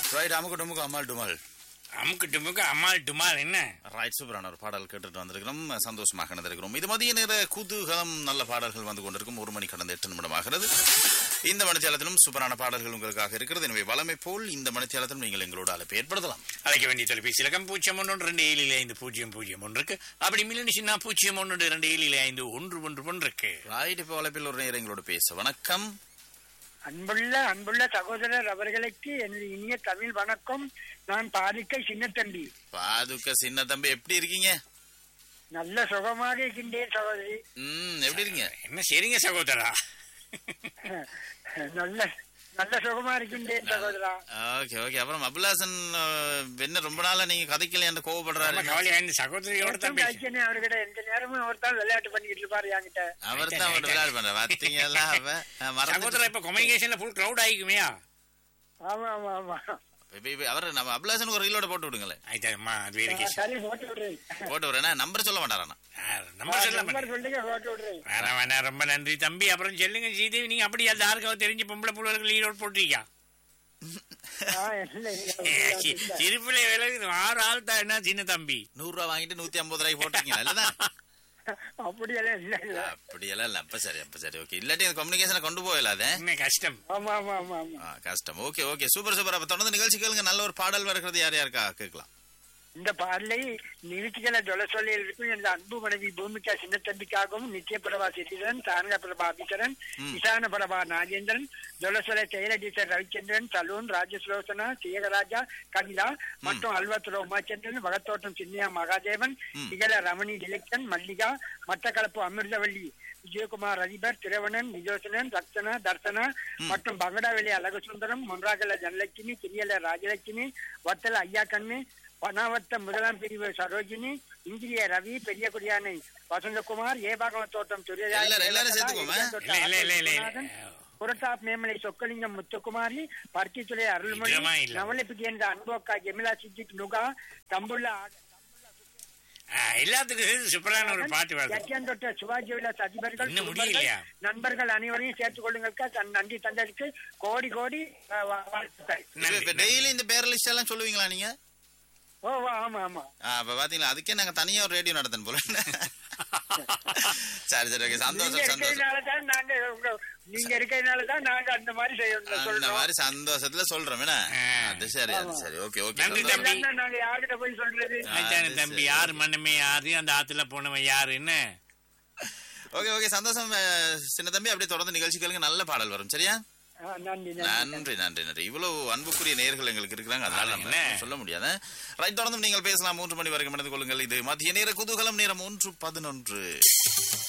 Right அமுக்கு டுமுக்கு அம்மாள் டுமால் அமுக்கு டுமுக்கு அம்மாள் டுமால் என்ன ரைட் சூப்பரான ஒரு பாடல் கேட்டுட்டு வந்திருக்கிறோம் சந்தோஷமாக நடந்திருக்கிறோம் இது மதிய நேர குதூகலம் நல்ல பாடல்கள் வந்து கொண்டிருக்கும் ஒரு மணி கடந்த எட்டு நிமிடமாகிறது இந்த மணித்தியாலத்திலும் சூப்பரான பாடல்கள் உங்களுக்காக இருக்கிறது எனவே வளமை போல் இந்த மணித்தியாலத்திலும் நீங்கள் எங்களோட அழைப்பு ஏற்படுத்தலாம் அழைக்க வேண்டிய தொலைபேசி இலக்கம் பூஜ்ஜியம் ஒன்று ரெண்டு ஏழில் ஐந்து பூஜ்ஜியம் பூஜ்ஜியம் ஒன்று இருக்கு அப்படி மில்லனிச்சுன்னா பூஜ்ஜியம் ஒன்று ரெண்டு ஏழில் ஐந்து ஒன்று ஒன்று ஒன்று இருக்கு ரைட் இப்போ அழைப்பில் ஒரு நேரம் எங்களோட பேச வணக்கம் அன்புள்ள அன்புள்ள சகோதரர் அவர்களுக்கு எனது இனிய தமிழ் வணக்கம் நான் பாதிக்கை சின்னத்தம்பி பாதுக்க சின்ன தம்பி எப்படி இருக்கீங்க நல்ல சுகமாக இருக்கின்றேன் சகோதரி ம் எப்படி இருக்கீங்க என்ன சரிங்க சகோதரா நல்ல நல்ல சுகமா இருக்கின்றேன் சகோதரா ஓகே ஓகே அப்புறம் அபிலாசன் அஹ், என்ன ரொம்ப நாளா நீங்க கதைக்கல என்று கோவப்படுறாரு ரொம்ப கவலையா இந்த சகோதரியோட தான் பேச கழிச்சனே அவர்கிட்ட எந்த நேரமும் அவர் தான் விளையாட்டு பண்ணிக்கிட்டு இருப்பாரு என்கிட்ட அவர் தான் அவர்கிட்ட விளையாடு பண்ற பாத்தீங்களா அவ அஹ், மறந்துட்டு- சகோதரா இப்ப கம்யூனிகேஷன்ல ஃபுல் கிரௌட் ஆயிக்குமையா ஆமா ஆமா ஆமா இப்ப- இப்ப அவர் நம்ம அபிலாசனுக்கு ஒரு ரீலோட போட்டு விடுங்களேன் ஆயிட்டாருமா அது வேற ஆ, கேஸ் சரி போட்டு விடுறேன் போட்டு விடுறேன் நம்பர் சொல்ல மாட்டாரானா நம்பர் சொல்ல நம்பர் சொல்லுங்க போட்டு விடுறேன் வேணாம் வேணாம் ரொம்ப நன்றி தம்பி அப்புறம் சொல்லுங்க ஸ்ரீதேவி நீங்க அப்படி அந்த யாருக்காவது தெரிஞ்ச பொம்பளை புள்ளவர்கள் ஈரோடு போட்டிருக்கா ஆ, இல்லை, இல்லை, இல்லை. சிரிப்புல விலகுது ஆறு ஆள் தான் என்ன சின்ன தம்பி நூறு ரூபா வாங்கிட்டு நூத்தி ஐம்பது ரூபாய்க்கு போட்டிருக்கீங்க இல்லதான் அப்படியெல்லாம் இல்ல இல்ல அப்படி எல்லாம் இல்ல அப்ப சரி அப்ப சரி ஓகே இல்லாட்டி அந்த கம்யூனிகேஷனை கொண்டு போயிடாத என்ன கஷ்டம் ஆமா ஆமா ஆமா ஆமா கஷ்டம் ஓகே ஓகே சூப்பர் சூப்பர் அப்ப தொடர்ந்து நிகழ்ச்சி கேளுங்க நல்ல ஒரு பாடல் வருகிறது யார் யாருக்கா கேட்கலாம் இந்த பாடலை நிறுத்திகளை சொல்ல சொல்லி இருக்கும் எனது அன்பு மனைவி பூமிகா சின்னத்தம்பிக்காகவும் நித்திய பிரபா சித்திரன் தாரக பிரபா அபிசரன் இசான பிரபா நாகேந்திரன் ஜொலசொல செயல டீச்சர் ரவிச்சந்திரன் சலூன் ராஜஸ்லோசனா தியகராஜா கவிதா மற்றும் அல்வத்துற உமாச்சந்திரன் வகத்தோட்டம் சின்னியா மகாதேவன் இகல ரமணி டிலக்ஷன் மல்லிகா மட்டக்களப்பு அமிர்தவள்ளி விஜயகுமார் அதிபர் திரவணன் விஜோசனன் ரக்ஷனா தர்சனா மற்றும் பங்கடாவெளி அழகுசுந்தரம் மொன்றாகல தனலட்சுமி திரியல ராஜலட்சுமி வத்தல ஐயா கண்ணு பனாவத்த முதலாம் பிரிவு சரோஜினி இந்திரிய ரவி பெரிய குடியானை வசந்தகுமார் ஏபாகம தோட்டம் துரியராஜ், எல்லாரும் எல்லாரும் தேவகலா, சேர்த்துக்கோங்க. எலியாந்தோட்ட இல்ல, இல்ல, இல்ல, இல்ல, ஆதிநாதன், இல்ல. புரட்டாப் மேமலை சொக்கலிங்கம் முத்துக்குமாரி பருத்தித்துறை அருள்மொழி நிஜமா இல்ல. நவலப்பிக்கு என்ற அன்போக்கா ஜெமிலா சித்திக் நுகா தம்புள்ள எல்லாத்துக்கும் சேர்த்து சூப்பரான ஒரு பாட்டு வருது யக்கியாந்தோட்ட சிவாஜி விலாஸ் அதிபர்கள் இன்னும் குடும்பங்கள், முடியலையா? நண்பர்கள் அனைவரையும் சேர்த்துக் கொள்ளுங்கள் தன் நன்றி தந்ததுக்கு கோடி கோடி அஹ், வா- வாழ்த்துக்கள் நன்றி, இப்ப டெய்லி இந்த பேர் லிஸ்ட் எல்லாம் சொல்லுவீங்களா நீங்க ஓ வா, ஆமா ஆமா ஆ, அப்ப பாத்தீங்களா அதுக்கே நாங்க தனியா ஒரு ரேடியோ நடத்தணும் போல சரி சரி ஓகே நீங்க சந்தோஷம் சந்தோஷம் இருக்கிறதுனால தான் நாங்க உங்க- நீங்க இருக்கிறதுனால தான் நாங்க அந்த மாதிரி செய்யணும் அந்த சொல்றோம் மாதிரி சந்தோஷத்துல சொல்றோம் என்ன ஆ. அது சரி அது சரி ஓகே ஓகே நன்றி, சந்தோஷம். தம்பி. இல்லைன்னா நாங்க யார்கிட்ட போய் சொல்றது ஆ, ஆயிட்டானு அது தம்பி சரி. யாரு மண்ணுமே யாரு அந்த ஆத்துல போனவன் யாரு என்ன ஓகே ஓகே சந்தோஷம் அஹ், சின்ன தம்பி அப்படியே தொடர்ந்து நிகழ்ச்சிகளுக்கு நல்ல பாடல் வரும் சரியா ஆ, நன்றி நன்றி நன்றி நன்றி நன்றி இவ்வளவு அன்புக்குரிய நேர்கள் எங்களுக்கு இருக்கிறாங்க அதனால அது நம்ம என்ன? சொல்ல முடியாது ரைட் தொடர்ந்து நீங்கள் பேசலாம் மூன்று மணி வரைக்கும் நடந்து கொள்ளுங்கள் இது மத்திய நேர குதூகலம் நேரம் ஒன்று பதினொன்று